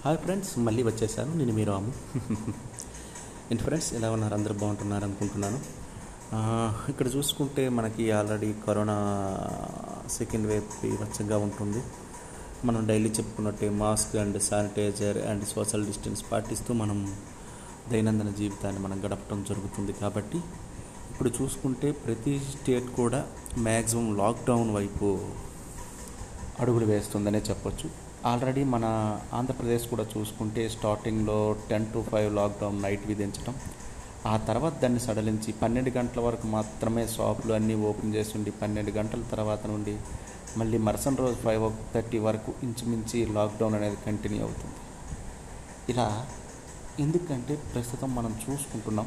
hi friends మళ్ళీ వచ్చేసాను నేను మీ రాము ఏంటి ఫ్రెండ్స్ ఎలా ఉన్నారు అందరూ బాగుంటున్నారు అనుకుంటున్నాను ఆ, ఇక్కడ చూసుకుంటే మనకి ఆల్రెడీ కరోనా సెకండ్ వేవ్ వివచ్చంగా ఉంటుంది మనం డైలీ చెప్పుకున్నట్టే mask and sanitiser and social distance పాటిస్తూ మనం దైనందిన జీవితాన్ని మనం గడపడం జరుగుతుంది కాబట్టి ఇప్పుడు చూసుకుంటే ప్రతి స్టేట్ కూడా మ్యాక్సిమం లాక్డౌన్ వైపు అడుగులు వేస్తుందనే చెప్పొచ్చు ఆల్రెడీ మన ఆంధ్రప్రదేశ్ కూడా చూసుకుంటే స్టార్టింగ్లో ten to five lockdown night విధించడం ఆ తర్వాత దాన్ని సడలించి పన్నెండు గంటల వరకు మాత్రమే షాపులు అన్నీ ఓపెన్ చేసి ఉండి పన్నెండు గంటల తర్వాత నుండి మళ్ళీ మరుసటి రోజు ఫైవ్ థర్టీ వరకు ఇంచుమించి లాక్డౌన్ అనేది కంటిన్యూ అవుతుంది ఇలా ఎందుకంటే ప్రస్తుతం మనం చూసుకుంటున్నాం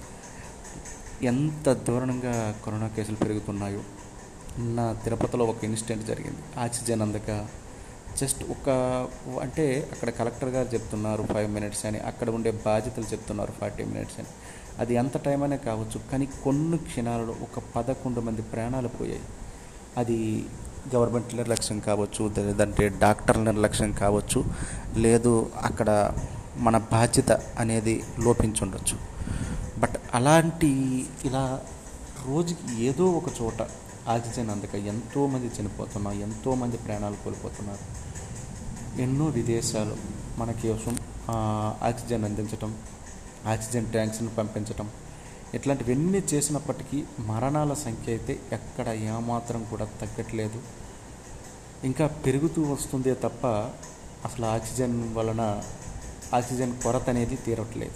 ఎంత దారుణంగా కరోనా కేసులు పెరుగుతున్నాయో నిన్న తిరుపతిలో ఒక ఇన్సిడెంట్ జరిగింది ఆక్సిజన్ అందక జస్ట్ ఒక అంటే అక్కడ కలెక్టర్ గారు చెప్తున్నారు ఫైవ్ మినిట్స్ అని అక్కడ ఉండే బాధ్యతలు చెప్తున్నారు ఫార్టీ మినిట్స్ అని అది ఎంత టైం అనే కావచ్చు కానీ కొన్ని క్షణాలలో ఒక పదకొండు మంది ప్రాణాలు పోయాయి అది గవర్నమెంట్ నిర్లక్ష్యం కావచ్చు లేదంటే డాక్టర్ల నిర్లక్ష్యం కావచ్చు లేదు అక్కడ మన బాధ్యత అనేది లోపించుండొచ్చు బట్ అలాంటి ఇలా రోజుకి ఏదో ఒక చోట ఆక్సిజన్ అందక ఎంతోమంది చనిపోతున్నారు ఎంతోమంది ప్రాణాలు కోల్పోతున్నారు ఎన్నో విదేశాలు మన కోసం ఆ, ఆక్సిజన్ అందించటం ఆక్సిజన్ ట్యాంక్స్ని పంపించటం ఇట్లాంటివన్నీ చేసినప్పటికీ మరణాల సంఖ్య అయితే ఎక్కడ ఏమాత్రం కూడా తగ్గట్లేదు ఇంకా పెరుగుతూ వస్తుందే తప్ప అసలు ఆక్సిజన్ వలన ఆక్సిజన్ కొరత అనేది తీరట్లేదు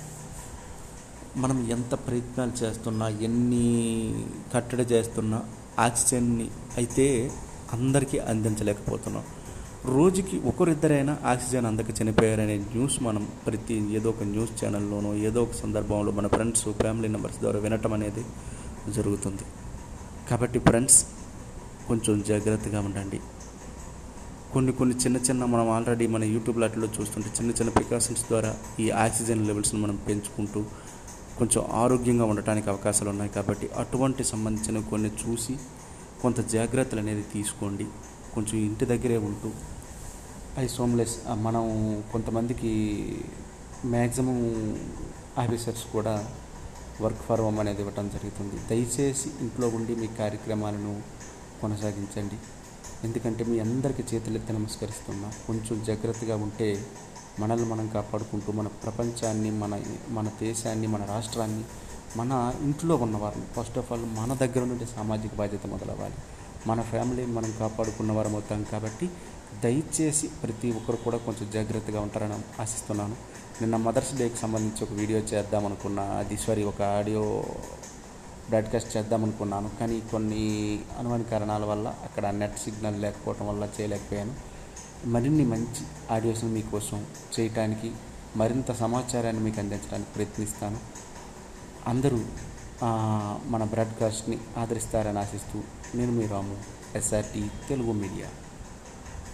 మనం ఎంత ప్రయత్నాలు చేస్తున్నా ఎన్ని కట్టడి చేస్తున్నా ఆక్సిజన్ని అయితే అందరికీ అందించలేకపోతున్నాం రోజుకి ఒకరిద్దరైనా ఆక్సిజన్ అందక చనిపోయారనే న్యూస్ మనం ప్రతి ఏదో ఒక న్యూస్ ఛానల్లోనో ఏదో ఒక సందర్భంలో మన ఫ్రెండ్స్ ఫ్యామిలీ మెంబర్స్ ద్వారా వినటం అనేది జరుగుతుంది కాబట్టి ఫ్రెండ్స్ కొంచెం జాగ్రత్తగా ఉండండి కొన్ని కొన్ని చిన్న చిన్న మనం ఆల్రెడీ మన యూట్యూబ్ లాట్లో చూస్తుంటే చిన్న చిన్న ప్రికాషన్స్ ద్వారా ఈ ఆక్సిజన్ లెవెల్స్ని మనం పెంచుకుంటూ కొంచెం ఆరోగ్యంగా ఉండటానికి అవకాశాలు ఉన్నాయి కాబట్టి అటువంటి సంబంధించిన కొన్ని చూసి కొంత జాగ్రత్తలు అనేది తీసుకోండి కొంచెం ఇంటి దగ్గరే ఉంటూ ఐసోమ్లెస్ మనం కొంతమందికి మ్యాక్సిమం ఆఫీసర్స్ కూడా వర్క్ ఫర్ హోమ్ అనేది ఇవ్వటం జరుగుతుంది దయచేసి ఇంట్లో ఉండి మీ కార్యక్రమాలను కొనసాగించండి ఎందుకంటే మీ అందరికీ చేతులెత్తి నమస్కరిస్తున్నా కొంచెం జాగ్రత్తగా ఉంటే మనల్ని మనం కాపాడుకుంటూ మన ప్రపంచాన్ని మన మన దేశాన్ని మన రాష్ట్రాన్ని మన ఇంట్లో ఉన్నవారిని ఫస్ట్ ఆఫ్ ఆల్ మన దగ్గర నుండి సామాజిక బాధ్యత మొదలవ్వాలి మన ఫ్యామిలీని మనం కాపాడుకున్న వారం అవుతాం కాబట్టి దయచేసి ప్రతి ఒక్కరు కూడా కొంచెం జాగ్రత్తగా ఉంటారని ఆశిస్తున్నాను నిన్న మదర్స్ డేకి సంబంధించి ఒక వీడియో చేద్దామనుకున్నా అది సారీ ఒక ఆడియో బ్రాడ్కాస్ట్ చేద్దామనుకున్నాను కానీ కొన్ని అనుమాన కారణాల వల్ల అక్కడ నెట్ సిగ్నల్ లేకపోవడం వల్ల చేయలేకపోయాను మరిన్ని మంచి ఆడియోస్ని మీకోసం చేయటానికి మరింత సమాచారాన్ని మీకు అందించడానికి ప్రయత్నిస్తాను అందరూ ఆ, మన బ్రాడ్కాస్ట్ని ఆదరిస్తారని ఆశిస్తూ నేను మీ రాము ఎస్ఆర్టీ తెలుగు మీడియా